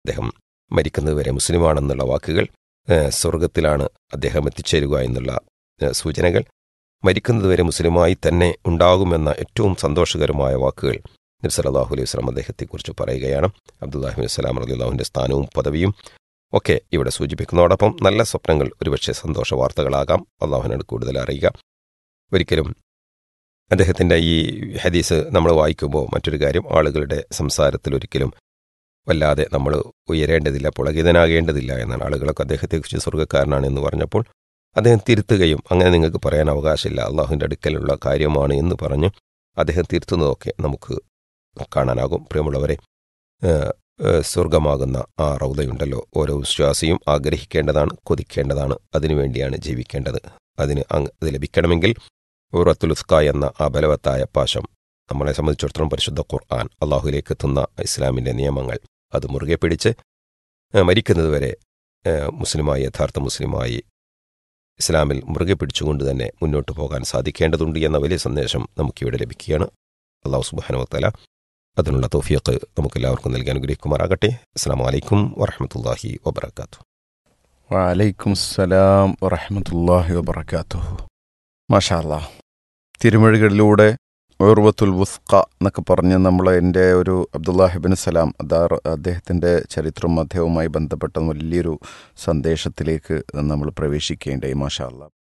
അദ്ദേഹം മരിക്കുന്നതുവരെ മുസ്ലിമാണെന്നുള്ള വാക്കുകൾ ഏഹ്, സ്വർഗത്തിലാണ് അദ്ദേഹം എത്തിച്ചേരുക എന്നുള്ള ഏഹ്, സൂചനകൾ മരിക്കുന്നതുവരെ മുസ്ലിമായി തന്നെ ഉണ്ടാകുമെന്ന ഏറ്റവും സന്തോഷകരമായ വാക്കുകൾ നബി സല്ലല്ലാഹു അലൈഹി വസല്ലം അദ്ദേഹത്തെക്കുറിച്ച് പറയുകയാണ് അബ്ദുല്ലാഹിബിൻ സ്വലാം റളിയല്ലാഹുവിൻ്റെ സ്ഥാനവും പദവിയും ഒക്കെ ഇവിടെ സൂചിപ്പിക്കുന്നതോടൊപ്പം നല്ല സ്വപ്നങ്ങൾ ഒരുപക്ഷെ സന്തോഷ വാർത്തകളാകാം അള്ളാഹുവിനോട് കൂടുതൽ അറിയുക ഒരിക്കലും അദ്ദേഹത്തിൻ്റെ ഈ ഹദീസ് നമ്മൾ വായിക്കുമ്പോൾ മറ്റൊരു കാര്യം ആളുകളുടെ സംസാരത്തിൽ ഒരിക്കലും വല്ലാതെ നമ്മൾ ഉയരേണ്ടതില്ല പുളകിതനാകേണ്ടതില്ല എന്നാണ് ആളുകളൊക്കെ അദ്ദേഹത്തെക്കുറിച്ച് സ്വർഗ്ഗക്കാരനാണ് എന്ന് പറഞ്ഞപ്പോൾ അദ്ദേഹം തിരുത്തുകയും അങ്ങനെ നിങ്ങൾക്ക് പറയാൻ അവകാശമില്ല അള്ളാഹുവിൻ്റെ അടുക്കലുള്ള കാര്യമാണ് എന്ന് പറഞ്ഞ് അദ്ദേഹം തിരുത്തുന്നതൊക്കെ നമുക്ക് കാണാനാകും പ്രിയമുള്ളവരെ ഏഹ്, ഏഹ്, സ്വർഗമാകുന്ന ആ റൗദയുണ്ടല്ലോ ഓരോ വിശ്വാസിയും ആഗ്രഹിക്കേണ്ടതാണ് കൊതിക്കേണ്ടതാണ് അതിനുവേണ്ടിയാണ് ജീവിക്കേണ്ടത് അതിന് അങ് അത് ലഭിക്കണമെങ്കിൽ ഉറത്തുലുസ്ക എന്ന ആ ബലവത്തായ പാശം നമ്മളെ സംബന്ധിച്ചിടത്തോളം പരിശുദ്ധ ഖുർആൻ അള്ളാഹുലേക്ക് എത്തുന്ന ഇസ്ലാമിൻ്റെ നിയമങ്ങൾ അത് മുറുകെ പിടിച്ച് ഏഹ്, മരിക്കുന്നതുവരെ ഏഹ്, മുസ്ലിമായി യഥാർത്ഥ മുസ്ലിമായി ഇസ്ലാമിൽ മുറുകെ പിടിച്ചുകൊണ്ട് തന്നെ മുന്നോട്ട് പോകാൻ സാധിക്കേണ്ടതുണ്ട് എന്ന വലിയ സന്ദേശം നമുക്കിവിടെ ലഭിക്കുകയാണ് അള്ളാഹു സുബാനുവത്തല അതിനുള്ള തോഫിയക്ക് നമുക്കെല്ലാവർക്കും നൽകി അനുഗ്രഹിക്കുമാറാകട്ടെ അസ്സാം വലൈക്കും വറഹമത്തല്ലാഹി വബർക്കാത്തു വലൈക്കും സലാം വറഹമത്തല്ലാഹി വബർക്കാത്തു മാഷാല്ല തിരുമൊഴികളിലൂടെ ഉർവത്തുൽ വുസ്ക എന്നൊക്കെ പറഞ്ഞ് നമ്മൾ എൻ്റെ ഒരു അബ്ദുല്ലാഹിബിൻ സലാം അദാർ അദ്ദേഹത്തിൻ്റെ ചരിത്രവും അദ്ദേഹവുമായി ബന്ധപ്പെട്ട വലിയൊരു സന്ദേശത്തിലേക്ക് നമ്മൾ പ്രവേശിക്കേണ്ടായി മാഷാ അല്ലാ